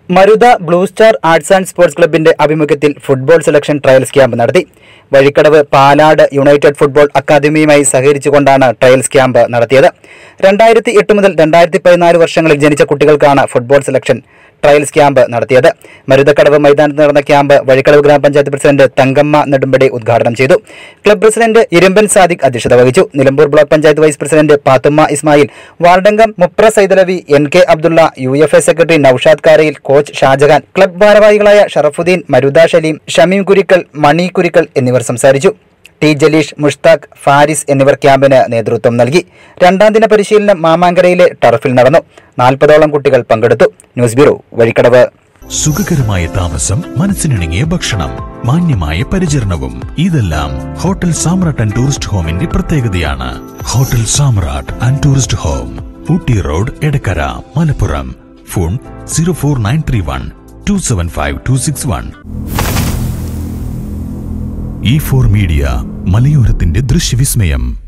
Marutha blue star arts and sports ക്ലബിന്റെ ആഭിമുഖ്യത്തിൽ football selection trials camp നടത്തി വഴിക്കടവ് പാലാട് യുണൈറ്റഡ് ഫുട്ബോൾ അക്കാദമിയുമായി സഹകരിച്ചുകൊണ്ടാണ് ട്രയൽസ് ക്യാമ്പ് നടത്തിയത് രണ്ടായിരത്തി എട്ട് മുതൽ രണ്ടായിരത്തി പതിനാല് വർഷങ്ങളിൽ ജനിച്ച കുട്ടികൾക്കാണ് ഫുട്ബോൾ സെലക്ഷൻ ട്രയൽസ് ക്യാമ്പ് നടത്തിയത് മരുതക്കടവ് മൈതാനത്ത് നടന്ന ക്യാമ്പ് വഴിക്കടവ് ഗ്രാമപഞ്ചായത്ത് പ്രസിഡന്റ് തങ്കമ്മ നെടുമ്പടി ഉദ്ഘാടനം ചെയ്തു ക്ലബ് പ്രസിഡന്റ് ഇരുമ്പൻ സാദിഖ് അധ്യക്ഷത വഹിച്ചു Nilambur block panchayat vice president Pathumma Ismail വാർഡംഗം Mupra Saidalavi N K Abdullah U F A secretary Noushad Karayil coach Shajahan club ഭാരവാഹികളായ ഷറഫുദ്ദീൻ മരുദ ഷലീം ഷമീം കുരിക്കൽ മണി കുരിക്കൽ എന്നിവർ സംസാരിച്ചു ടി ജലീഷ് മുഷ്താഖ് ഫാരിസ് എന്നിവർ ക്യാമ്പിന് നേതൃത്വം നൽകി രണ്ടാം ദിന പരിശീലനം മാമാങ്കരയിലെ ടർഫിൽ നടന്നു നാൽപ്പതോളം കുട്ടികൾ പങ്കെടുത്തു ന്യൂസ് ബ്യൂറോ വഴിക്കടവ് സുഖകരമായ താമസം മനസ്സിനിണങ്ങിയ ഭക്ഷണം മാന്യമായ പരിചരണവും ഇതെല്ലാം ഹോട്ടൽ സാമ്രാട്ട് ആൻഡ് ടൂറിസ്റ്റ് ഹോമിന്റെ പ്രത്യേകതയാണ് hotel Samrat and tourist home Ooty road Edakkara Malappuram phone zero four nine three one two seven five two six one E four media മലയോരത്തിന്റെ ദൃശ്യവിസ്മയം